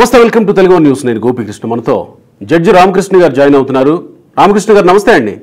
నమస్తే welcome to Telugu news నేను గోపికృష్ణ మనతో జడ్జి రామకృష్ణ గారు జాయిన్ అవుతున్నారు రామకృష్ణ గారు నమస్తే అండి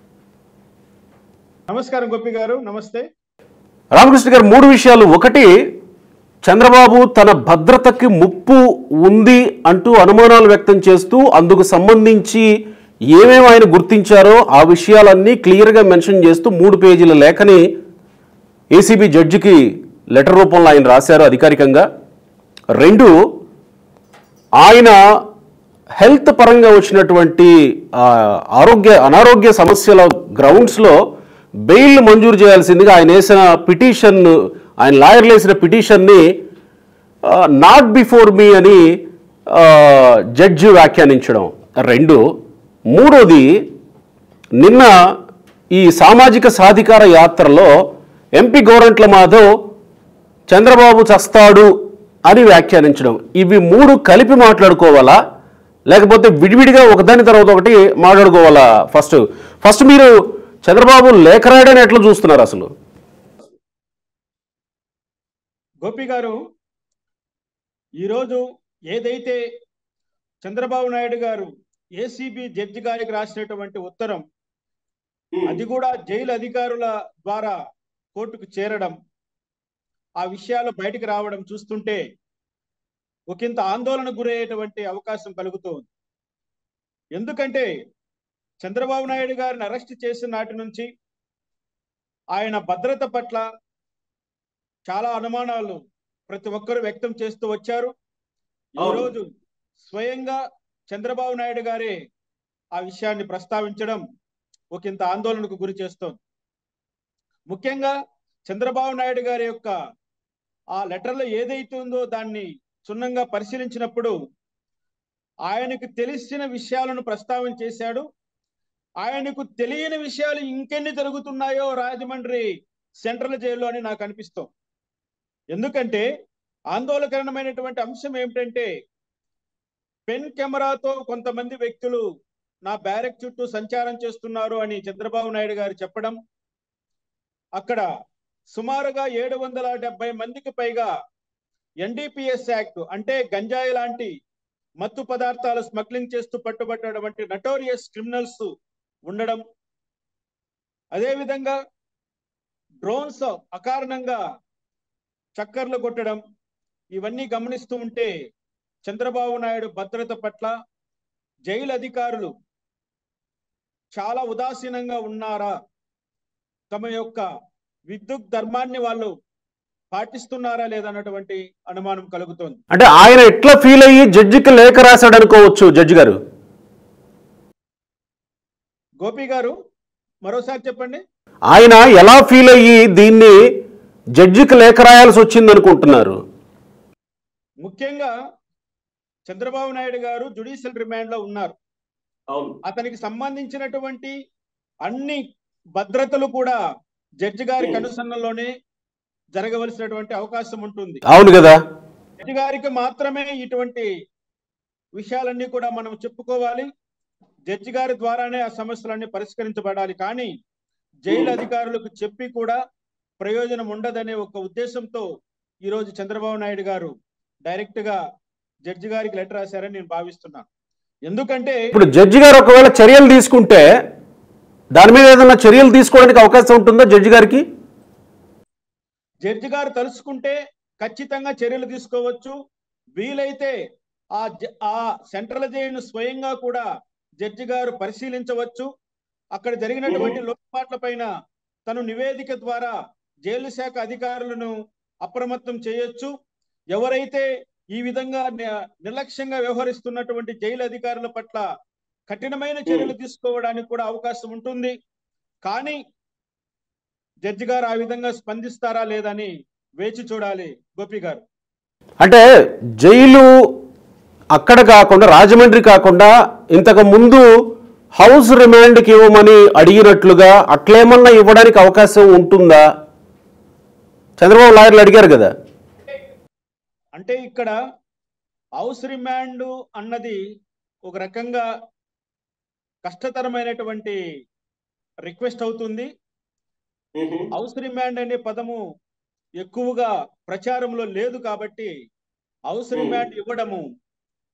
నమస్కారం గోపి గారు నమస్తే రామకృష్ణ గారు మూడు విషయాలు ఒకటి చంద్రబాబు తన భద్రతకి ముప్పు ఉంది అంటూ అనుమానాలు వ్యక్తం చేస్తూ అందుకు సంబంధించి ఏమేమి ఆయన గుర్తించారో ఆ విషయాలన్నీ క్లియర్గా మెన్షన్ చేస్తూ మూడు పేజీల లేఖని ఏసీబీ జడ్జికి లెటర్ రూపంలో ఆయన రాశారు అధికారికంగా రెండు ఆయన హెల్త్ పరంగా వచ్చినటువంటి ఆ, ఆరోగ్య అనారోగ్య సమస్యల గ్రౌండ్స్లో బెయిల్ మంజూరు చేయాల్సిందిగా ఆయన వేసిన పిటిషన్ ఆయన లాయర్లు వేసిన పిటిషన్ని నాట్ బిఫోర్ మీ అని ఆ, జడ్జి వ్యాఖ్యానించడం రెండు మూడోది నిన్న ఈ సామాజిక సాధికార యాత్రలో ఎంపీ గోరంట్ల మాధవ్ చంద్రబాబు చస్తాడు అని వ్యాఖ్యానించడం ఇవి మూడు కలిపి మాట్లాడుకోవాలా లేకపోతే విడివిడిగా ఒకదాని తర్వాత ఒకటి మాట్లాడుకోవాలా ఫస్ట్ ఫస్ట్ మీరు చంద్రబాబు లేఖ రాయడాన్ని ఎట్లా చూస్తున్నారు అసలు గోపి గారు ఈరోజు ఏదైతే చంద్రబాబు నాయుడు గారు ఏసీబీ జడ్జి గారికి రాసినటువంటి ఉత్తరం అది కూడా జైలు అధికారుల ద్వారా కోర్టుకు చేరడం ఆ విషయాలు బయటికి రావడం చూస్తుంటే ఒకంత ఆందోళన గురయ్యేటువంటి అవకాశం కలుగుతోంది ఎందుకంటే చంద్రబాబు నాయుడు గారిని అరెస్ట్ చేసిన నాటి నుంచి ఆయన భద్రత పట్ల చాలా అనుమానాలు ప్రతి ఒక్కరు వ్యక్తం చేస్తూ వచ్చారు ఈ అవును. రోజు స్వయంగా చంద్రబాబు నాయుడు గారే ఆ విషయాన్ని ప్రస్తావించడం ఒకంత ఆందోళనకు గురి చేస్తోంది ముఖ్యంగా చంద్రబాబు నాయుడు గారి యొక్క ఆ లెటర్లో ఏదైతే ఉందో దాన్ని క్షుణ్ణంగా పరిశీలించినప్పుడు ఆయనకు తెలిసిన విషయాలను ప్రస్తావన చేశాడు ఆయనకు తెలియని విషయాలు ఇంకెన్ని జరుగుతున్నాయో రాజమండ్రి సెంట్రల్ జైల్లో అని నాకు అనిపిస్తోంది ఎందుకంటే ఆందోళనకరమైనటువంటి అంశం ఏమిటంటే పెన్ కెమెరాతో కొంతమంది వ్యక్తులు నా బ్యారెక్ చుట్టూ సంచారం చేస్తున్నారు అని చంద్రబాబు నాయుడు గారు చెప్పడం అక్కడ సుమారుగా ఏడు వందల డెబ్బై మందికి పైగా ఎన్డీపీఎస్ యాక్ట్ అంటే గంజాయి లాంటి మత్తు పదార్థాలు స్మగ్లింగ్ చేస్తూ పట్టుబట్టినటువంటి నటోరియస్ క్రిమినల్స్ ఉండడం అదేవిధంగా డ్రోన్స్ అకారణంగా చక్కర్లు కొట్టడం ఇవన్నీ గమనిస్తూ ఉంటే చంద్రబాబు నాయుడు భద్రత పట్ల జైలు అధికారులు చాలా ఉదాసీనంగా ఉన్నారా తమ యొక్క విద్యుత్ ధర్మాన్ని వాళ్ళు పాటిస్తున్నారా లేదన్నటువంటి అనుమానం కలుగుతోంది అంటే ఆయన ఎట్లా ఫీల్ అయ్యి జడ్జికి లేఖ రాశాడు అనుకోవచ్చు జడ్జి గారు గోపి గారు మరోసారి చెప్పండి ఆయన ఎలా ఫీల్ అయ్యి దీన్ని జడ్జికి లేఖ రాయాల్సి వచ్చింది అనుకుంటున్నారు ముఖ్యంగా చంద్రబాబు నాయుడు గారు జుడిషియల్ రిమాండ్ లో ఉన్నారు అతనికి సంబంధించినటువంటి అన్ని భద్రతలు కూడా జడ్జి గారి కనుసన్నలోనే జరగవలసినటువంటి అవకాశం ఉంటుంది అవును కదా జడ్జి గారికి మాత్రమే ఇటువంటి విషయాలన్నీ కూడా మనం చెప్పుకోవాలి జడ్జి గారి ద్వారానే ఆ సమస్యలన్నీ పరిష్కరించబడాలి కానీ జైలు అధికారులకు చెప్పి కూడా ప్రయోజనం ఉండదనే ఒక ఉద్దేశంతో ఈరోజు చంద్రబాబు నాయుడు గారు డైరెక్ట్ గా జడ్జి గారికి లెటర్ రాశారని నేను భావిస్తున్నాను ఎందుకంటే ఇప్పుడు జడ్జి గారు ఒకవేళ చర్యలు తీసుకుంటే దాని మీద ఏదైనా చర్యలు తీసుకోవడానికి అవకాశం ఉంటుందా జడ్జి గారికి జడ్జి గారు తలుచుకుంటే ఖచ్చితంగా చర్యలు తీసుకోవచ్చు వీలైతే ఆ జ- ఆ సెంట్రల్ జైలును స్వయంగా కూడా జడ్జి గారు పరిశీలించవచ్చు అక్కడ జరిగినటువంటి లోటుపాట్ల పైన తను నివేదిక ద్వారా జైలు శాఖ అధికారులను అప్రమత్తం చేయొచ్చు ఎవరైతే ఈ విధంగా ని- నిర్లక్ష్యంగా వ్యవహరిస్తున్నటువంటి జైలు అధికారుల పట్ల కఠినమైన చర్యలు తీసుకోవడానికి కూడా అవకాశం ఉంటుంది కానీ జడ్జి గారు ఆ విధంగా స్పందిస్తారా లేదని వేచి చూడాలి గోపి గారు అంటే జైలు అక్కడ కాకుండా రాజమండ్రి కాకుండా ఇంతకు ముందు హౌస్ రిమాండ్కి ఇవ్వమని అడిగినట్లుగా అట్లేమన్నా ఇవ్వడానికి అవకాశం ఉంటుందా చంద్రబాబు లాయర్లు అడిగారు కదా అంటే ఇక్కడ హౌస్ రిమాండ్ అన్నది ఒక రకంగా కష్టతరమైనటువంటి రిక్వెస్ట్ అవుతుంది హౌస్ రిమాండ్ అనే పదము ఎక్కువగా ప్రచారంలో లేదు కాబట్టి హౌస్ రిమాండ్ ఇవ్వడము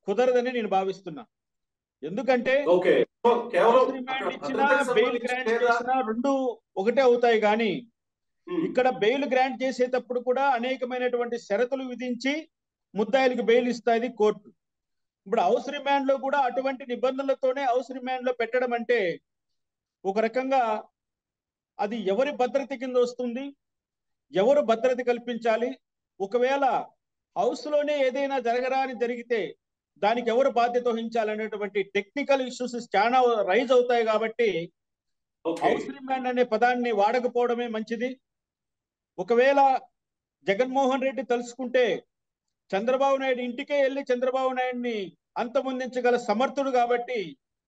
కుదరదని నేను భావిస్తున్నా ఎందుకంటే ఓకే కేవలం హౌస్ రిమాండ్ ఇచ్చినా బెయిల్ గ్రాంట్ చేసినా రెండు ఒకటే అవుతాయి కానీ ఇక్కడ బెయిల్ గ్రాంట్ చేసేటప్పుడు కూడా అనేకమైనటువంటి షరతులు విధించి ముద్దాయిలకు బెయిల్ ఇస్తుంది కోర్టు ఇప్పుడు హౌస్ రిమాండ్ లో కూడా అటువంటి నిబంధనలతోనే హౌస్ రిమాండ్ లో పెట్టడం అంటే ఒక రకంగా అది ఎవరి భద్రత కింద వస్తుంది ఎవరు భద్రత కల్పించాలి ఒకవేళ హౌస్ లోనే ఏదైనా జరగరాని జరిగితే దానికి ఎవరు బాధ్యత వహించాలనేటువంటి టెక్నికల్ ఇష్యూస్ చాలా రైజ్ అవుతాయి కాబట్టి హౌస్ రిమాండ్ అనే పదాన్ని వాడకపోవడమే మంచిది ఒకవేళ జగన్మోహన్ రెడ్డి తలుసుకుంటే చంద్రబాబు నాయుడు ఇంటికే వెళ్ళి చంద్రబాబు నాయుడిని అంతమొందించగల సమర్థుడు కాబట్టి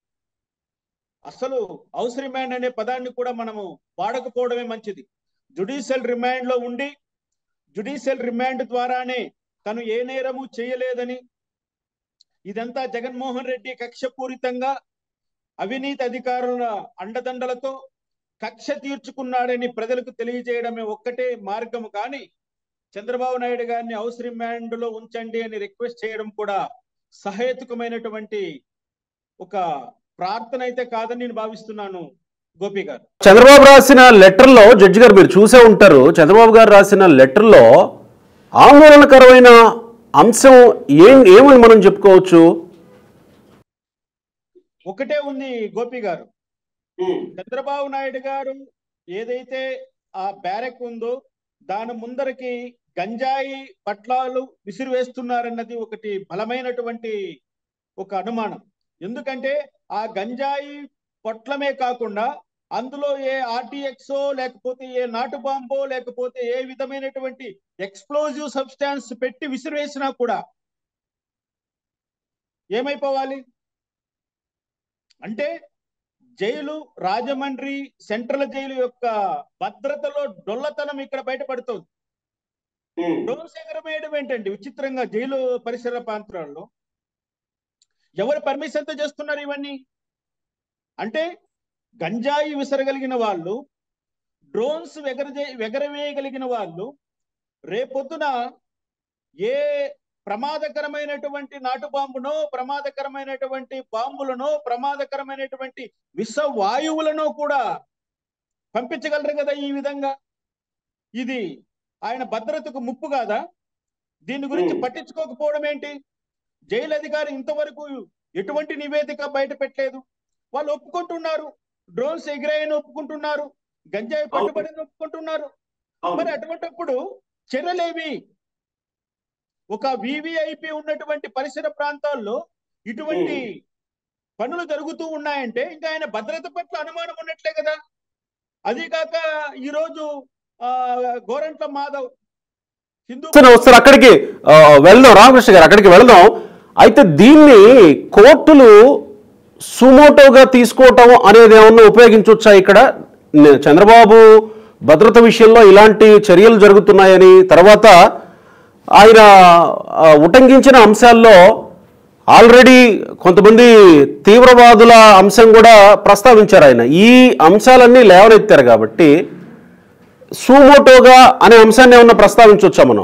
అసలు హౌస్ రిమాండ్ అనే పదాన్ని కూడా మనము వాడకపోవడమే మంచిది జుడిషియల్ రిమాండ్ లో ఉండి జుడిషియల్ రిమాండ్ ద్వారానే తను ఏ నేరము చేయలేదని ఇదంతా జగన్మోహన్ రెడ్డి కక్షపూరితంగా అవినీతి అధికారుల అండదండలతో కక్ష తీర్చుకున్నాడని ప్రజలకు తెలియజేయడమే ఒక్కటే మార్గం కానీ చంద్రబాబు నాయుడు గారిని హౌస్ రిమాండ్ లో ఉంచండి అని రిక్వెస్ట్ చేయడం కూడా సహేతుకమైనటువంటి ఒక ప్రార్థన అయితే కాదని నేను భావిస్తున్నాను గోపి గారు చంద్రబాబు రాసిన లెటర్లో జడ్జి గారు మీరు చూసే ఉంటారు చంద్రబాబు గారు రాసిన లెటర్లో ఆందోళనకరమైన అంశం ఏం ఏమని మనం చెప్పుకోవచ్చు ఒకటే ఉంది గోపి గారు చంద్రబాబు నాయుడు గారు ఏదైతే ఆ బ్యారెక్ ఉందో దాని ముందరకి గంజాయి పట్లాలు విసిరివేస్తున్నారన్నది ఒకటి బలమైనటువంటి ఒక అనుమానం ఎందుకంటే ఆ గంజాయి పొట్లమే కాకుండా అందులో ఏ ఆర్టీఎక్స్ లేకపోతే ఏ నాటు బాంబో లేకపోతే ఏ విధమైనటువంటి ఎక్స్ప్లోజివ్ సబ్స్టాన్స్ పెట్టి విసిరివేసినా కూడా ఏమైపోవాలి అంటే జైలు రాజమండ్రి సెంట్రల్ జైలు యొక్క భద్రతలో డొల్లతనం ఇక్కడ బయటపడుతుంది డ్రోన్స్ ఎగరవేయడం ఏంటండి విచిత్రంగా జైలు పరిసర ప్రాంతాల్లో ఎవరు పర్మిషన్ తో చేస్తున్నారు ఇవన్నీ అంటే గంజాయి విసరగలిగిన వాళ్ళు డ్రోన్స్ ఎగర ఎగరవేయగలిగిన వాళ్ళు రేపొద్దున ఏ ప్రమాదకరమైనటువంటి నాటు బాంబునో ప్రమాదకరమైనటువంటి బాంబులనో ప్రమాదకరమైనటువంటి విష వాయువులనో కూడా పంపించగలరు కదా ఈ విధంగా ఇది ఆయన భద్రతకు ముప్పు కాదా దీని గురించి Hmm. పట్టించుకోకపోవడం ఏంటి జైలు అధికారి ఇంతవరకు ఎటువంటి నివేదిక బయట పెట్టలేదు వాళ్ళు ఒప్పుకుంటున్నారు డ్రోన్స్ ఎగిరాయని ఒప్పుకుంటున్నారు గంజాయి పట్టుబడిని ఒప్పుకుంటున్నారు మరి అటువంటిప్పుడు చర్యలేవి ఒక వివిఐపి ఉన్నటువంటి పరిసర ప్రాంతాల్లో ఇటువంటి పనులు జరుగుతూ ఉన్నాయంటే ఇంకా ఆయన భద్రత పట్ల అనుమానం ఉన్నట్లే కదా అది కాక ఈ రోజు ఆ గోరంట్ల మాధవ్ హిందూ వస్తున్నా వస్తారు అక్కడికి ఆ, వెళ్దాం రామకృష్ణ గారు అక్కడికి వెళ్దాం అయితే దీన్ని కోర్టులు సుమోటోగా తీసుకోవటం అనేది ఏమన్నా ఉపయోగించవచ్చా ఇక్కడ నే- చంద్రబాబు భద్రత విషయంలో ఇలాంటి చర్యలు జరుగుతున్నాయని తర్వాత ఆయన ఆ, ఉటంకించిన అంశాల్లో ఆల్రెడీ కొంతమంది తీవ్రవాదుల అంశం కూడా ప్రస్తావించారు ఆయన ఈ అంశాలన్నీ లేవనెత్తారు కాబట్టి సుమోటోగా అనే అంశాన్ని ఏమన్నా ప్రస్తావించవచ్చా మనం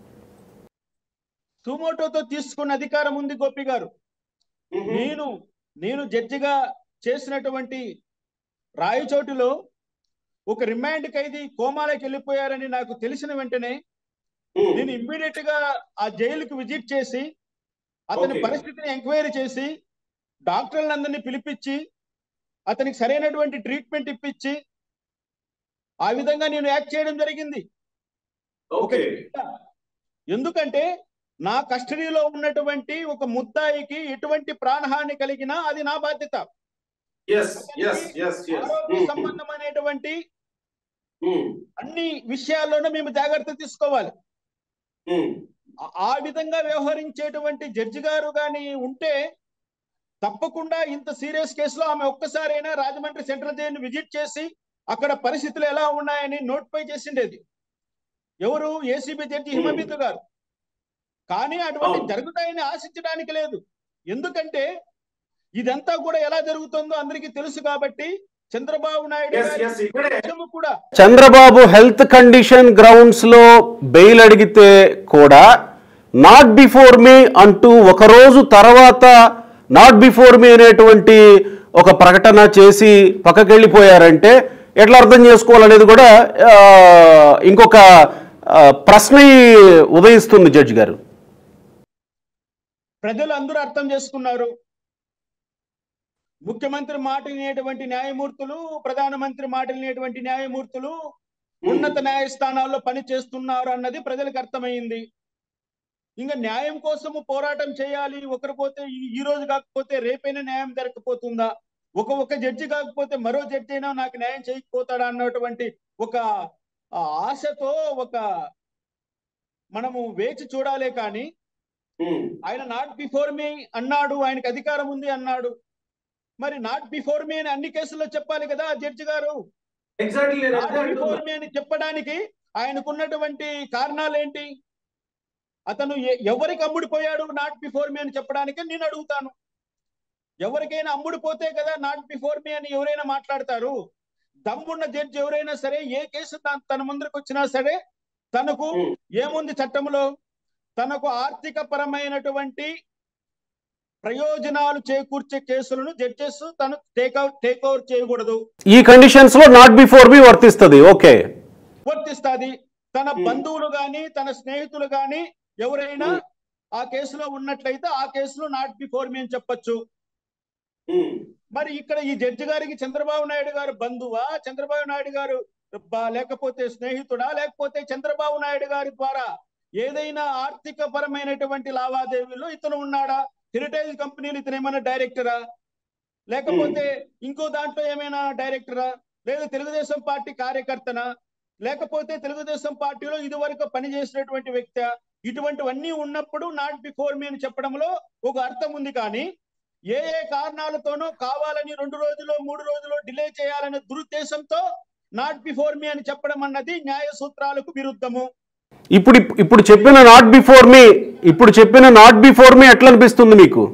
సుమోటోతో తీసుకున్న అధికారం ఉంది గోపి గారు నేను నేను జడ్జిగా చేసినటువంటి రాయచోటిలో ఒక రిమాండ్ ఖైదీ కోమాలోకి వెళ్ళిపోయారని నాకు తెలిసిన వెంటనే నేను ఇమ్మీడియట్ గా ఆ జైలుకి విజిట్ చేసి అతని Okay. పరిస్థితిని ఎంక్వైరీ చేసి డాక్టర్లందరినీ పిలిపించి అతనికి సరైనటువంటి ట్రీట్మెంట్ ఇప్పించి ఆ విధంగా నేను యాక్ట్ చేయడం జరిగింది ఒక ఎందుకంటే నా కస్టడీలో ఉన్నటువంటి ఒక ముద్దాయికి ఎటువంటి ప్రాణహాని కలిగినా అది నా బాధ్యత ఆరోగ్య సంబంధమైనటువంటి అన్ని విషయాల్లోనూ మేము జాగ్రత్త తీసుకోవాలి ఆ- ఆ విధంగా వ్యవహరించేటువంటి జడ్జి గారు కానీ ఉంటే తప్పకుండా ఇంత సీరియస్ కేసులో ఆమె ఒక్కసారైనా రాజమండ్రి సెంట్రల్ జైలు విజిట్ చేసి అక్కడ పరిస్థితులు ఎలా ఉన్నాయని నోటిఫై చేసిండేది ఎవరు ఏసీబీ జడ్జి Hmm. హిమబిందు గారు కానీ అటువంటి అవును. జరుగుతాయని ఆశించడానికి లేదు ఎందుకంటే ఇదంతా కూడా ఎలా జరుగుతుందో అందరికీ తెలుసు కాబట్టి చంద్రబాబు నాయుడు గారి విషయము కూడా చంద్రబాబు హెల్త్ కండిషన్ గ్రౌండ్స్ లో బెయిల్ అడిగితే కూడా నాట్ బిఫోర్ మీ అంటూ ఒక రోజు తర్వాత నాట్ బిఫోర్ మీ అనేటువంటి ఒక ప్రకటన చేసి పక్కకి వెళ్ళిపోయారంటే ఎట్లా అర్థం చేసుకోవాలనేది కూడా ఆ, ఇంకొక ఆ, ప్రశ్న ఉదయిస్తుంది జడ్జి గారు ప్రజలు అందరూ అర్థం చేసుకున్నారు ముఖ్యమంత్రి మాట వినేటువంటి న్యాయమూర్తులు ప్రధానమంత్రి మాట వినేటువంటి న్యాయమూర్తులు ఉన్నత న్యాయస్థానాల్లో పని చేస్తున్నారు అన్నది ప్రజలకు అర్థమైంది ఇంకా న్యాయం కోసము పోరాటం చేయాలి ఒకరు పోతే ఈ- ఈ రోజు కాకపోతే రేపైనా న్యాయం దొరకపోతుందా ఒక ఒక జడ్జి కాకపోతే మరో జడ్జి అయినా నాకు న్యాయం చేయకపోతాడా అన్నటువంటి ఒక ఆ, ఆశతో ఒక మనము వేచి చూడాలే కానీ ఆయన నాట్ బిఫోర్ మీ అన్నాడు ఆయనకి అధికారం ఉంది అన్నాడు మరి నాట్ బిఫోర్ మీ అని అన్ని కేసుల్లో చెప్పాలి కదా ఆ జడ్జి గారు నాట్ బిఫోర్ మీ అని చెప్పడానికి ఆయనకున్నటువంటి కారణాలు ఏంటి అతను ఎ- ఎవరికి అమ్ముడిపోయాడు నాట్ బిఫోర్ మీ అని చెప్పడానికి నేను అడుగుతాను ఎవరికైనా అమ్ముడిపోతే కదా నాట్ బిఫోర్ మీ అని ఎవరైనా మాట్లాడతారు దమ్మున్న జడ్జి ఎవరైనా సరే ఏ కేసు తా- తన ముందుకు వచ్చినా సరే తనకు ఏముంది చట్టంలో తనకు ఆర్థిక పరమైనటువంటి ప్రయోజనాలు చేకూర్చే కేసులను జడ్జెస్ తను టేక్అవుట్ టేక్ ఓవర్ చేయకూడదు ఈ కండిషన్స్ లో నాట్ బిఫోర్ మీ వర్తిస్తుంది ఓకే వర్తిస్తాది తన బంధువులు గాని తన స్నేహితులు గాని ఎవరైనా ఆ కేసులో ఉన్నట్లయితే ఆ కేసులో నాట్ బిఫోర్ మీ అని చెప్పొచ్చు మరి ఇక్కడ ఈ జడ్జి గారికి చంద్రబాబు నాయుడు గారు బంధువా చంద్రబాబు నాయుడు గారు బ- లేకపోతే స్నేహితుడా లేకపోతే చంద్రబాబు నాయుడు గారి ద్వారా ఏదైనా ఆర్థిక పరమైనటువంటి లావాదేవీల్లో ఇతను ఉన్నాడా హెరిటేజ్ కంపెనీలు ఇతను ఏమైనా డైరెక్టరా లేకపోతే ఇంకో దాంట్లో ఏమైనా డైరెక్టరా లేదా తెలుగుదేశం పార్టీ కార్యకర్తనా లేకపోతే తెలుగుదేశం పార్టీలో ఇదివరకు పనిచేసినటువంటి వ్యక్తి ఇటువంటివన్నీ ఉన్నప్పుడు నాట్ బిఫోర్ మీ అని చెప్పడంలో ఒక అర్థం ఉంది కానీ ఏ ఏ కారణాలతోనో కావాలని రెండు రోజులు మూడు రోజులు డిలే చేయాలనే దురుద్దేశంతో నాట్ బిఫోర్ మీ అని చెప్పడం అన్నది న్యాయ సూత్రాలకు విరుద్ధము ఇప్పుడు ఇప్పుడు చెప్పిన నాట్ బిఫోర్ మీ ఇప్పుడు చెప్పిన నాట్ బిఫోర్ మీ ఎట్లా అనిపిస్తుంది మీకు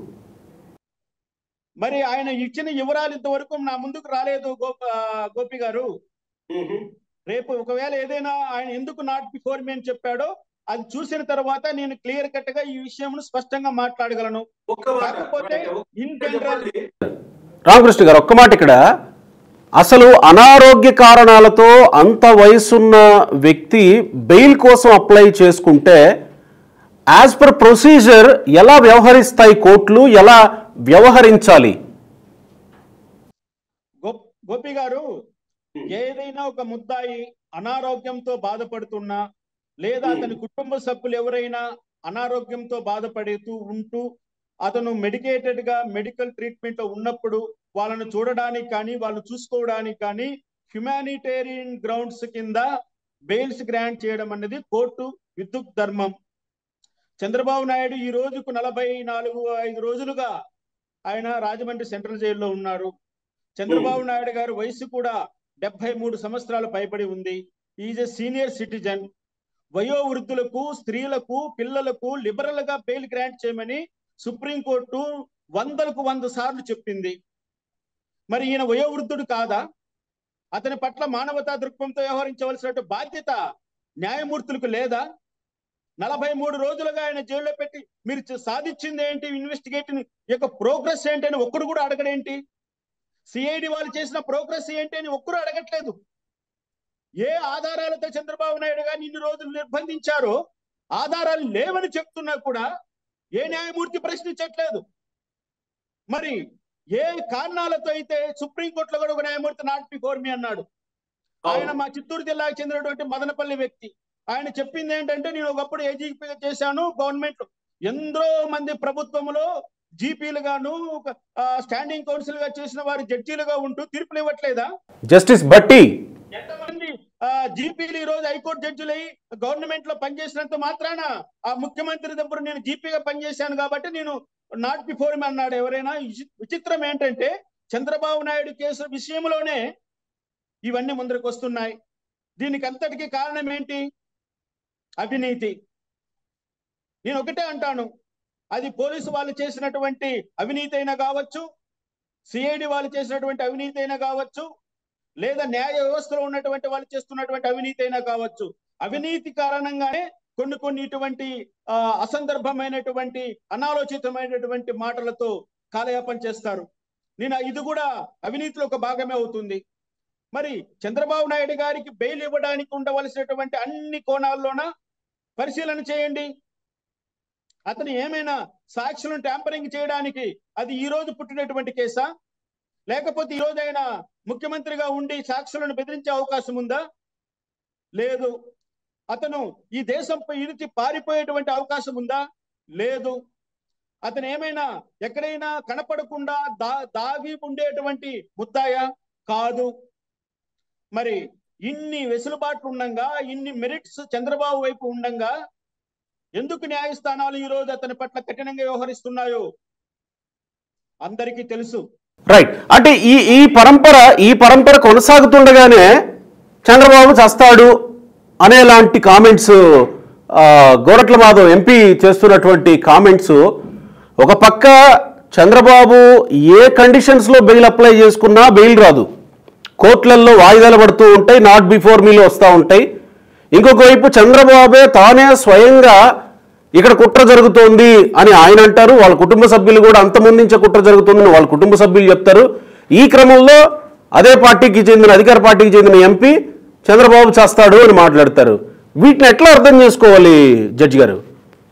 మరి ఆయన ఇచ్చిన వివరాలు ఇంతవరకు నా ముందుకు రాలేదు గోప గోపి గారు రేపు ఒకవేళ ఏదైనా ఆయన ఎందుకు నాట్ బిఫోర్ మీ అని చెప్పాడో అది చూసిన తర్వాత నేను క్లియర్ కట్ గా ఈ విషయం స్పష్టంగా మాట్లాడగలను కాకపోతే ఇన్ జనరల్ రామకృష్ణ గారు ఒక్క మాట ఇక్కడ అసలు అనారోగ్య కారణాలతో అంత వయసున్న వ్యక్తి బెయిల్ కోసం అప్లై చేసుకుంటే యాజ్ పర్ ప్రొసీజర్ ఎలా వ్యవహరిస్తాయి కోర్టులు ఎలా వ్యవహరించాలి గో- గోపి గారు ఏదైనా ఒక ముద్దాయి అనారోగ్యంతో బాధపడుతున్నా లేదా అతని కుటుంబ సభ్యులు ఎవరైనా అనారోగ్యంతో బాధపడుతూ ఉంటూ అతను మెడికేటెడ్ గా మెడికల్ ట్రీట్మెంట్ లో ఉన్నప్పుడు వాళ్ళను చూడడానికి కానీ వాళ్ళు చూసుకోవడానికి కానీ హ్యుమానిటేరియన్ గ్రౌండ్స్ కింద బెయిల్స్ గ్రాంట్ చేయడం అనేది కోర్టు విద్యుత్ ధర్మం చంద్రబాబు నాయుడు ఈ రోజుకు నలభై నాలుగు ఐదు రోజులుగా ఆయన రాజమండ్రి సెంట్రల్ జైల్లో ఉన్నారు చంద్రబాబు నాయుడు గారి వయసు కూడా డెబ్బై మూడు సంవత్సరాలు పైబడి ఉంది ఈజ్ ఎ సీనియర్ సిటిజన్ వయో వృద్ధులకు స్త్రీలకు పిల్లలకు లిబరల్ గా బెయిల్ గ్రాంట్ చేయమని సుప్రీంకోర్టు వందలకు వంద సార్లు చెప్పింది మరి ఈయన వయోవృద్ధుడు కాదా అతని పట్ల మానవతా దృక్పథంతో వ్యవహరించవలసిన బాధ్యత న్యాయమూర్తులకు లేదా నలభై మూడు రోజులుగా ఆయన జైల్లో పెట్టి మీరు చ- సాధించింది ఏంటి ఇన్వెస్టిగేట్ యొక్క ప్రోగ్రెస్ ఏంటి అని ఒక్కడు కూడా అడగడేంటి సిఐడి వాళ్ళు చేసిన ప్రోగ్రెస్ ఏంటి అని ఒక్కరు అడగట్లేదు ఏ ఆధారాలతో చంద్రబాబు నాయుడు గారిని ఇన్ని రోజులు నిర్బంధించారో ఆధారాలు లేవని చెప్తున్నా కూడా ఏ న్యాయమూర్తి ప్రశ్నించట్లేదు మరి ఏ కారణాలతో అయితే సుప్రీంకోర్టులో కూడా ఒక న్యాయమూర్తి నాట్ బిఫోర్ మీ అన్నాడు ఆయన మా చిత్తూరు జిల్లాకు చెందినటువంటి మదనపల్లి వ్యక్తి ఆయన చెప్పింది ఏంటంటే నేను ఒకప్పుడు ఏజీపీగా చేశాను గవర్నమెంట్ ఎందరో మంది ప్రభుత్వంలో జీపీలు గాను ఒక, ఆ, స్టాండింగ్ కౌన్సిల్ గా చేసిన వారు జడ్జీలుగా ఉంటూ తీర్పులు ఇవ్వట్లేదా జస్టిస్ బట్టి ఎంతమంది ఆ, జీపీలు ఈ రోజు హైకోర్టు జడ్జిలై గవర్నమెంట్ లో పనిచేసినంత మాత్రాన ఆ ముఖ్యమంత్రి దగ్గర నేను జీపీగా పనిచేశాను కాబట్టి నేను నాట్ బిఫోర్ మీ అన్నాడు ఎవరైనా విచి- విచిత్రం ఏంటంటే చంద్రబాబు నాయుడు కేసు విషయంలోనే ఇవన్నీ ముందరకు వస్తున్నాయి దీనికి అంతటికి కారణం ఏంటి అవినీతి నేను ఒకటే అంటాను అది పోలీసు వాళ్ళు చేసినటువంటి అవినీతి అయినా కావచ్చు సిఐడి వాళ్ళు చేసినటువంటి అవినీతి అయినా కావచ్చు లేదా న్యాయ వ్యవస్థలో ఉన్నటువంటి వాళ్ళు చేస్తున్నటువంటి అవినీతి అయినా కావచ్చు అవినీతి కారణంగానే కొన్ని కొన్ని ఇటువంటి ఆ, అసందర్భమైనటువంటి అనాలోచితమైనటువంటి మాటలతో కాలయాపన చేస్తారు నేను ఇది కూడా అవినీతిలో ఒక భాగమే అవుతుంది మరి చంద్రబాబు నాయుడు గారికి బెయిల్ ఇవ్వడానికి ఉండవలసినటువంటి అన్ని కోణాల్లోన పరిశీలన చేయండి అతను ఏమైనా సాక్షులను ట్యాంపరింగ్ చేయడానికి అది ఈ రోజు పుట్టినటువంటి కేసా లేకపోతే ఈ రోజు ఆయన ముఖ్యమంత్రిగా ఉండి సాక్షులను బెదిరించే అవకాశం ఉందా లేదు అతను ఈ దేశంపై ఇడిచి పారిపోయేటువంటి అవకాశం ఉందా లేదు అతను ఏమైనా ఎక్కడైనా కనపడకుండా దా దాగి ఉండేటువంటి ముద్దాయా కాదు మరి ఇన్ని వెసులుబాట్లు ఉండంగా ఇన్ని మెరిట్స్ చంద్రబాబు వైపు ఉండంగా ఎందుకు న్యాయస్థానాలు ఈ రోజు అతని పట్ల కఠినంగా వ్యవహరిస్తున్నాయో అందరికీ తెలుసు రైట్ అంటే ఈ ఈ పరంపర ఈ పరంపర కొనసాగుతుండగానే చంద్రబాబు చస్తాడు అనేలాంటి కామెంట్స్ గోరట్ల మాధవ్ ఎంపీ చేస్తున్నటువంటి కామెంట్స్ ఒక పక్క చంద్రబాబు ఏ కండిషన్స్లో బెయిల్ అప్లై చేసుకున్నా బెయిల్ రాదు కోర్టులలో వాయిదాలు పడుతూ ఉంటాయి నాట్ బిఫోర్ మీలో వస్తూ ఉంటాయి ఇంకొక వైపు చంద్రబాబే తానే స్వయంగా ఇక్కడ కుట్ర జరుగుతోంది అని ఆయన అంటారు వాళ్ళ కుటుంబ సభ్యులు కూడా అంతమొందించే కుట్ర జరుగుతుందని వాళ్ళ కుటుంబ సభ్యులు చెప్తారు ఈ క్రమంలో అదే పార్టీకి చెందిన అధికార పార్టీకి చెందిన ఎంపీ చంద్రబాబు చేస్తాడు అని మాట్లాడతారు వీటిని ఎట్లా అర్థం చేసుకోవాలి జడ్జి గారు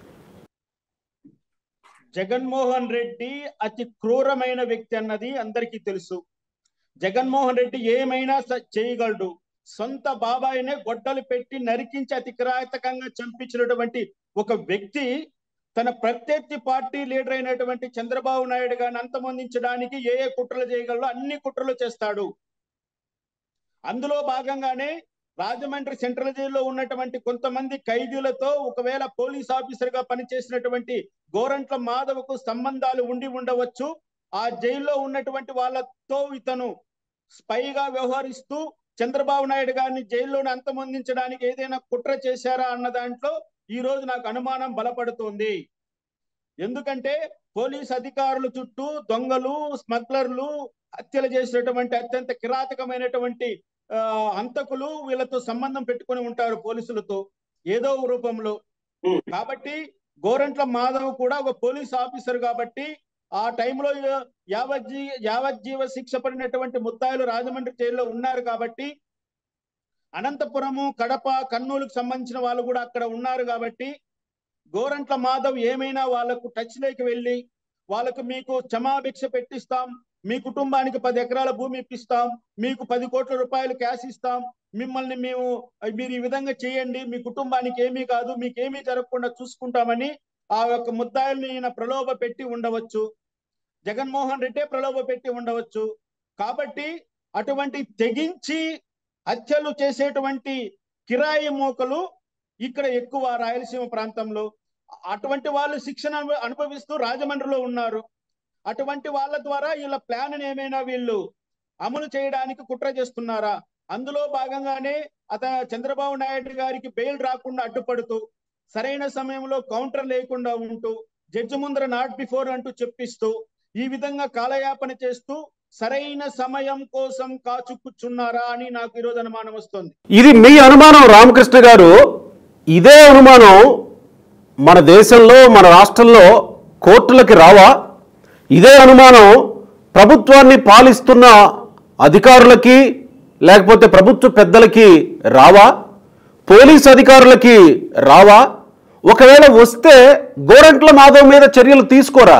జగన్మోహన్ రెడ్డి అతి క్రూరమైన వ్యక్తి అన్నది అందరికీ తెలుసు జగన్మోహన్ రెడ్డి ఏమైనా స- చేయగలడు సొంత బాబాయినే గొడ్డలు పెట్టి నరికించి అతి కిరాతకంగా చంపించినటువంటి ఒక వ్యక్తి తన ప్రత్యర్థి పార్టీ లీడర్ అయినటువంటి చంద్రబాబు నాయుడు గారిని అంతమొందించడానికి ఏ ఏ కుట్రలు చేయగలడో అన్ని కుట్రలు చేస్తాడు అందులో భాగంగానే రాజమండ్రి సెంట్రల్ జైల్లో ఉన్నటువంటి కొంతమంది ఖైదీలతో ఒకవేళ పోలీస్ ఆఫీసర్ గా పనిచేసినటువంటి గోరంట్ల మాధవకు సంబంధాలు ఉండి ఉండవచ్చు ఆ జైల్లో ఉన్నటువంటి వాళ్ళతో ఇతను స్పైగా వ్యవహరిస్తూ చంద్రబాబు నాయుడు గారిని జైల్లోనే అంతమొందించడానికి ఏదైనా కుట్ర చేశారా అన్న దాంట్లో ఈ రోజు నాకు అనుమానం బలపడుతోంది ఎందుకంటే పోలీస్ అధికారుల చుట్టూ దొంగలు స్మగ్లర్లు హత్యలు చేసినటువంటి అత్యంత కిరాతకమైనటువంటి ఆ, హంతకులు వీళ్ళతో సంబంధం పెట్టుకొని ఉంటారు పోలీసులతో ఏదో ఒక రూపంలో కాబట్టి గోరంట్ల మాధవ్ కూడా ఒక పోలీస్ ఆఫీసర్ కాబట్టి ఆ టైంలో యావజ్జీ యావజ్జీవ శిక్ష పడినటువంటి ముద్దాయిలు రాజమండ్రి జైల్లో ఉన్నారు కాబట్టి అనంతపురము కడప కర్నూలుకు సంబంధించిన వాళ్ళు కూడా అక్కడ ఉన్నారు కాబట్టి గోరంట్ల మాధవ్ ఏమైనా వాళ్ళకు టచ్ లేకి వెళ్ళి వాళ్ళకు మీకు క్షమాభిక్ష పెట్టిస్తాం మీ కుటుంబానికి పది ఎకరాల భూమి ఇప్పిస్తాం మీకు పది కోట్ల రూపాయలు క్యాష్ ఇస్తాం మిమ్మల్ని మేము మీరు ఈ విధంగా చేయండి మీ కుటుంబానికి ఏమీ కాదు మీకు ఏమీ జరగకుండా చూసుకుంటామని ఆ యొక్క ముద్దాయిల్ని ఈయన ప్రలోభ పెట్టి ఉండవచ్చు జగన్మోహన్ రెడ్డే ప్రలోభ పెట్టి ఉండవచ్చు కాబట్టి అటువంటి తెగించి హత్యలు చేసేటువంటి కిరాయి మోకలు ఇక్కడ ఎక్కువ రాయలసీమ ప్రాంతంలో అటువంటి వాళ్ళు శిక్షణ అను- అనుభవిస్తూ రాజమండ్రిలో ఉన్నారు అటువంటి వాళ్ళ ద్వారా వీళ్ళ ప్లాన్ ఏమైనా వీళ్ళు అమలు చేయడానికి కుట్ర చేస్తున్నారా అందులో భాగంగానే అత చంద్రబాబు నాయుడు గారికి బెయిల్ రాకుండా అడ్డుపడుతూ సరైన సమయంలో కౌంటర్ లేకుండా ఉంటూ జడ్జి ముందర నాట్ బిఫోర్ అంటూ చెప్పిస్తూ ఈ విధంగా కాలయాపన చేస్తూ సరైన సమయం కోసం కాచుకుచున్నారా అని నాకు ఈరోజు అనుమానం వస్తుంది ఇది మీ అనుమానం రామకృష్ణ గారు ఇదే అనుమానం మన దేశంలో మన రాష్ట్రంలో కోర్టులకి రావా ఇదే అనుమానం ప్రభుత్వాన్ని పాలిస్తున్న అధికారులకి లేకపోతే ప్రభుత్వ పెద్దలకి రావా పోలీస్ అధికారులకి రావా ఒకవేళ వస్తే గోరంట్ల మాధవ్ మీద చర్యలు తీసుకోరా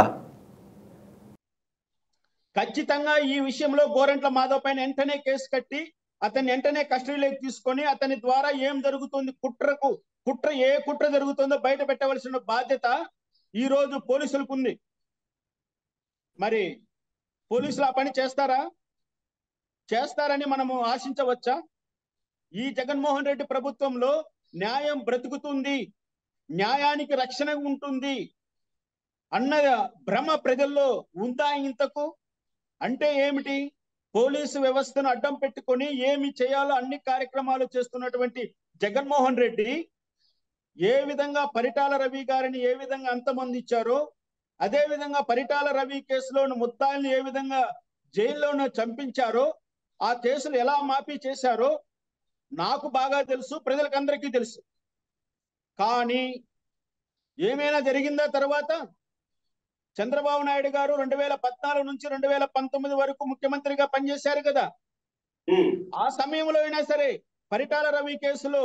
ఖచ్చితంగా ఈ విషయంలో గోరంట్ల మాధవ్ పైన వెంటనే కేసు కట్టి అతన్ని వెంటనే కస్టడీలోకి తీసుకొని అతని ద్వారా ఏం జరుగుతుంది కుట్రకు కుట్ర ఏ కుట్ర జరుగుతుందో బయట పెట్టవలసిన బాధ్యత ఈ రోజు పోలీసులకు ఉంది మరి పోలీసులు ఆ పని చేస్తారా చేస్తారని మనము ఆశించవచ్చా ఈ జగన్మోహన్ రెడ్డి ప్రభుత్వంలో న్యాయం బ్రతుకుతుంది న్యాయానికి రక్షణ ఉంటుంది అన్న భ్రమ ప్రజల్లో ఉందా ఇంతకు అంటే ఏమిటి పోలీసు వ్యవస్థను అడ్డం పెట్టుకొని ఏమి చేయాలో అన్ని కార్యక్రమాలు చేస్తున్నటువంటి జగన్మోహన్ రెడ్డి ఏ విధంగా పరిటాల రవి గారిని ఏ విధంగా అంతమొందించారో అదే విధంగా పరిటాల రవి కేసులోని ముత్తాయిల్ని ఏ విధంగా జైల్లోనే చంపించారో ఆ కేసులు ఎలా మాఫీ చేశారో నాకు బాగా తెలుసు ప్రజలకందరికీ తెలుసు కానీ ఏమైనా జరిగిందా తర్వాత చంద్రబాబు నాయుడు గారు రెండు వేల పద్నాలుగు నుంచి రెండు వేల పంతొమ్మిది వరకు ముఖ్యమంత్రిగా పనిచేశారు కదా ఉమ్, ఆ సమయంలో అయినా సరే పరిటాల రవి కేసులో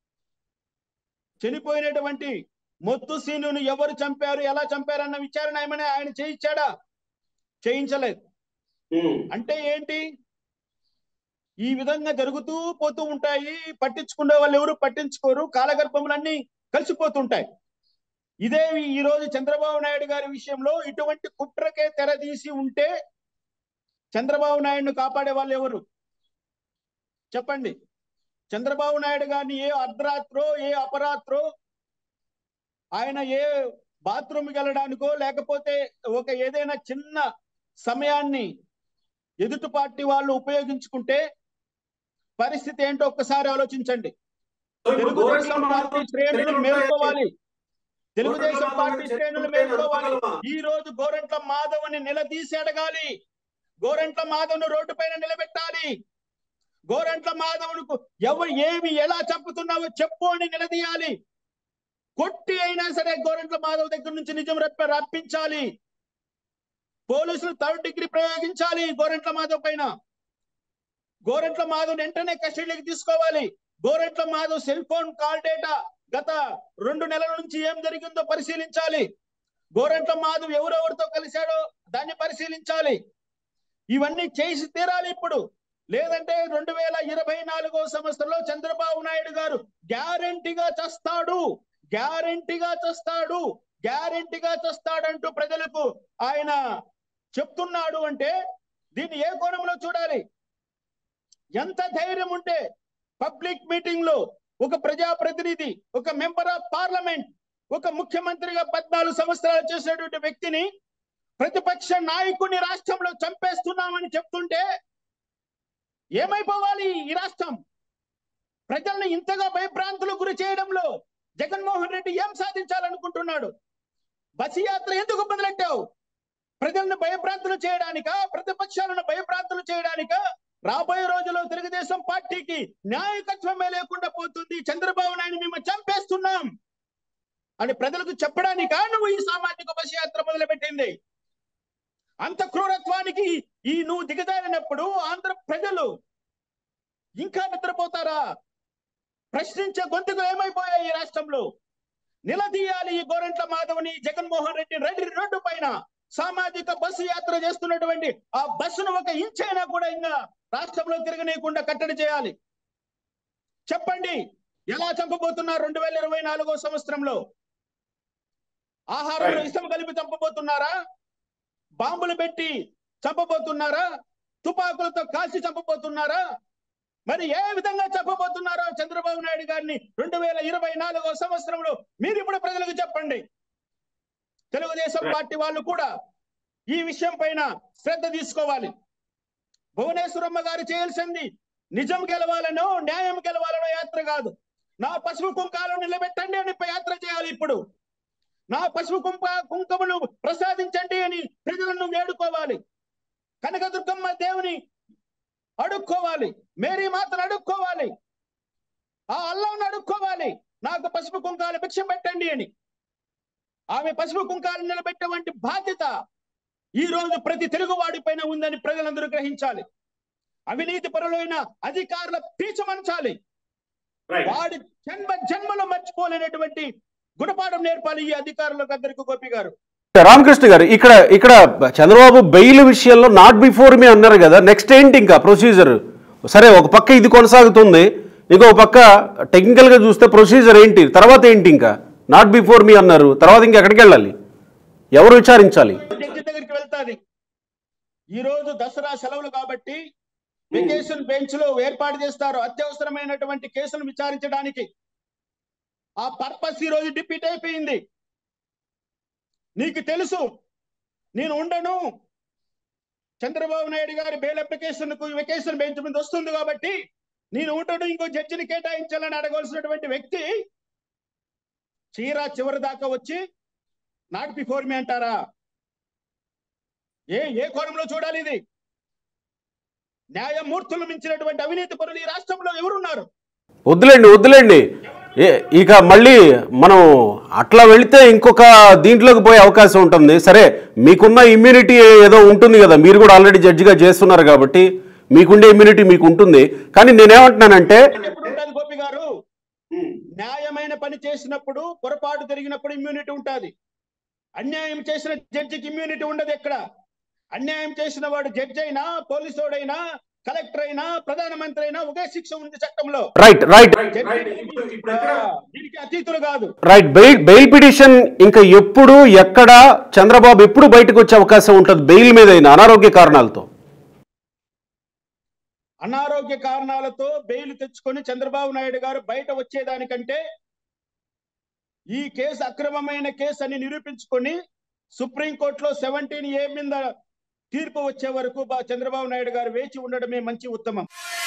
చనిపోయినటువంటి మొత్తు సీనును ఎవరు చంపారు ఎలా చంపారన్న విచారణ ఏమైనా ఆయన చేయించాడా చేయించలేదు ఉమ్, అంటే ఏంటి ఈ విధంగా జరుగుతూ పోతూ ఉంటాయి పట్టించుకునే వాళ్ళు ఎవరు పట్టించుకోరు కాలగర్భములన్నీ కలిసిపోతుంటాయి ఇదే ఈ రోజు చంద్రబాబు నాయుడు గారి విషయంలో ఇటువంటి కుట్రకే తెరదీసి ఉంటే చంద్రబాబు నాయుడును కాపాడే వాళ్ళు ఎవరు చెప్పండి చంద్రబాబు నాయుడు గారిని ఏ అర్ధరాత్రో ఏ అపరాత్రో ఆయన ఏ బాత్రూమ్కి వెళ్ళడానికో లేకపోతే ఒక ఏదైనా చిన్న సమయాన్ని ఎదుటి పార్టీ వాళ్ళు ఉపయోగించుకుంటే పరిస్థితి ఏంటో ఒక్కసారి ఆలోచించండి తెలుగుదేశం పార్టీ శ్రేణులు మేల్కోవాలి తెలుగుదేశం పార్టీ శ్రేణులు మేల్కోవాలి ఈ రోజు గోరంట్ల మాధవ్ని నిలదీసి అడగాలి గోరంట్ల మాధవ్ను రోడ్డు పైన నిలబెట్టాలి గోరంట్ల మాధవునికి ఎవరు ఏమి ఎలా చంపుతున్నావో చెప్పు అని నిలదీయాలి కొట్టి అయినా సరే గోరంట్ల మాధవ్ దగ్గర నుంచి నిజం రప్ప రప్పించాలి పోలీసులు థర్డ్ డిగ్రీ ప్రయోగించాలి గోరంట్ల మాధవ్ పైన గోరంట్ల మాధవ్ వెంటనే కస్టడీకి తీసుకోవాలి Gorantla Madhav cell phone call data గత రెండు నెలల నుంచి ఏం జరిగిందో పరిశీలించాలి గోరంట్ల మాధవ్ ఎవరెవరితో కలిశాడో దాన్ని పరిశీలించాలి ఇవన్నీ చేసి తీరాలి ఇప్పుడు లేదంటే రెండు వేల ఇరవై నాలుగో సంవత్సరంలో చంద్రబాబు నాయుడు గారు గ్యారంటీగా చస్తాడు గ్యారంటీగా చస్తాడు గ్యారంటీగా చస్తాడంటూ ప్రజలకు ఆయన చెప్తున్నాడు అంటే దీన్ని ఏ కోణంలో చూడాలి ఎంత ధైర్యం ఉంటే పబ్లిక్ మీటింగ్ లో ఒక ప్రజాప్రతినిధి ఒక మెంబర్ ఆఫ్ పార్లమెంట్ ఒక ముఖ్యమంత్రిగా పద్నాలుగు సంవత్సరాలు చేసినటువంటి వ్యక్తిని ప్రతిపక్ష నాయకుని రాష్ట్రంలో చంపేస్తున్నామని చెప్తుంటే ఏమైపోవాలి ఈ రాష్ట్రం ప్రజల్ని ఇంతగా భయభ్రాంతులకు గురి చేయడంలో జగన్మోహన్ రెడ్డి ఏం సాధించాలనుకుంటున్నాడు బస్సు యాత్ర ఎందుకు మొదలెట్టావు ప్రజలను భయభ్రాంతులు చేయడానిక ప్రతిపక్షాలను భయభ్రాంతులు చేయడానిక రాబోయే రోజుల్లో తెలుగుదేశం పార్టీకి న్యాయకత్వమే లేకుండా పోతుంది చంద్రబాబు నాయుడు మేము చంపేస్తున్నాం అని ప్రజలకు చెప్పడానికా నువ్వు ఈ సామాజిక బస్సు యాత్ర మొదలుపెట్టింది అంత క్రూరత్వానికి ఈ నువ్వు దిగజారినప్పుడు ఆంధ్ర ప్రజలు ఇంకా నిద్రపోతారా ప్రశ్నించే గొంతుకు ఏమైపోయాయి ఈ రాష్ట్రంలో నిలదీయాలి ఈ గోరంట్ల మాధవని జగన్మోహన్ రెడ్డి రెడ్డి రోడ్డు పైన సామాజిక బస్సు యాత్ర చేస్తున్నటువంటి ఆ బస్సును ఒక ఇంచ్ అయినా కూడా ఇంకా రాష్ట్రంలో తిరగనీయకుండా కట్టడి చేయాలి చెప్పండి ఎలా చంపబోతున్నారు రెండు వేల ఇరవై నాలుగో సంవత్సరంలో ఆహారంలో ఇష్టం కలిపి చంపబోతున్నారా బాంబులు పెట్టి చంపబోతున్నారా తుపాకులతో కాల్చి చంపబోతున్నారా మరి ఏ విధంగా చెప్పబోతున్నారో చంద్రబాబు నాయుడు గారిని రెండు వేల ఇరవై నాలుగో సంవత్సరంలో మీరు ఇప్పుడు ప్రజలకు చెప్పండి తెలుగుదేశం పార్టీ వాళ్ళు కూడా ఈ విషయం పైన శ్రద్ధ తీసుకోవాలి భువనేశ్వరమ్మ గారు చేయాల్సింది నిజం గెలవాలనో న్యాయం గెలవాలనో యాత్ర కాదు నా పసుపు కుంకాలను నిలబెట్టండి అని యాత్ర చేయాలి ఇప్పుడు నా పసుపు కుంక కుంకుమను ప్రసాదించండి అని ప్రజలను వేడుకోవాలి కనకదుర్గమ్మ దేవుని అడుక్కోవాలి మేరీ మాతను అడుక్కోవాలి ఆ అల్లాను అడుక్కోవాలి నాకు పసుపు కుంకాలు భిక్ష పెట్టండి అని ఆమె పసుపు కుంకాలు నిలబెట్టేవంటి బాధ్యత ఈ రోజు ప్రతి తెలుగువాడి పైన ఉందని ప్రజలందరూ గ్రహించాలి అవినీతి పరులైన అధికారుల పీచమంచాలి వాడి జన్మ జన్మలో మర్చిపోలేనటువంటి గుణపాఠం నేర్పాలి ఈ అధికారులకు అందరికీ గోపి గారు రామకృష్ణ గారు ఇక్కడ ఇక్కడ చంద్రబాబు బెయిల్ విషయంలో నాట్ బిఫోర్ మీ అన్నారు కదా నెక్స్ట్ ఏంటి ఇంకా ప్రొసీజర్ సరే ఒక పక్క ఇది కొనసాగుతుంది ఇంకో పక్క టెక్నికల్గా చూస్తే ప్రొసీజర్ ఏంటి తర్వాత ఏంటి ఇంకా నాట్ బిఫోర్ మీ అన్నారు తర్వాత ఇంకా ఎక్కడికి వెళ్ళాలి ఎవరు విచారించాలి జడ్జి దగ్గరికి వెళ్తాది ఈ రోజు దసరా సెలవులు కాబట్టి వెకేషన్ బెంచ్ లో ఏర్పాటు చేస్తారు అత్యవసరమైనటువంటి కేసులు విచారించడానికి ఆ పర్పస్ ఈ రోజు డిప్యూట్ అయిపోయింది నీకు తెలుసు నేను ఉండను చంద్రబాబు నాయుడు గారి బెయిల్ అప్లికేషన్ కు వెకేషన్ బెంచ్ మీద వస్తుంది కాబట్టి నేను ఉండను ఇంకో జడ్జిని కేటాయించాలని అడగవలసినటువంటి వ్యక్తి చీరా చివరి దాకా వచ్చి నాట్ బిఫోర్ మీ అంటారా ఏ ఏ కోణంలో చూడాలి ఇది న్యాయమూర్తులు మించినటువంటి అవినీతి పరులు ఈ రాష్ట్రంలో ఎవరున్నారు వద్దులేండి వద్దులేండి ఏ ఇక మళ్ళీ మనం అట్లా వెళితే ఇంకొక దీంట్లోకి పోయే అవకాశం ఉంటుంది సరే మీకున్న ఇమ్యూనిటీ ఏదో ఉంటుంది కదా మీరు కూడా ఆల్రెడీ జడ్జిగా చేస్తున్నారు కాబట్టి మీకుండే ఇమ్యూనిటీ మీకు ఉంటుంది కానీ నేనేమంటున్నానంటే ఎప్పుడు ఉంటుంది గోపి గారు న్యాయమైన పని చేసినప్పుడు పొరపాటు జరిగినప్పుడు ఇమ్యూనిటీ ఉంటుంది అన్యాయం చేసిన జడ్జికి ఇమ్యూనిటీ ఉండదు ఎక్కడ అన్యాయం చేసిన వాడు జడ్జి అయినా పోలీసోడైనా కలెక్టర్ అయినా ప్రధానమంత్రి అయినా ఒకే శిక్ష ఉంది చట్టంలో రైట్ రైట్ జడ్జి దీనికి అతీతులు కాదు రైట్ బెయిల్ బెయిల్ పిటిషన్ ఇంకా ఎప్పుడు ఎక్కడ చంద్రబాబు ఎప్పుడు బయటకు వచ్చే అవకాశం ఉంటుంది బెయిల్ మీద అయినా అనారోగ్య కారణాలతో అనారోగ్య కారణాలతో బెయిల్ తెచ్చుకొని చంద్రబాబు నాయుడు గారు బయట వచ్చేదానికంటే ఈ కేసు అక్రమమైన కేసు అని నిరూపించుకొని సుప్రీంకోర్టులో సెవెంటీన్ ఏ మీద తీర్పు వచ్చే వరకు బా- చంద్రబాబు నాయుడు గారు వేచి ఉండడమే మంచి ఉత్తమం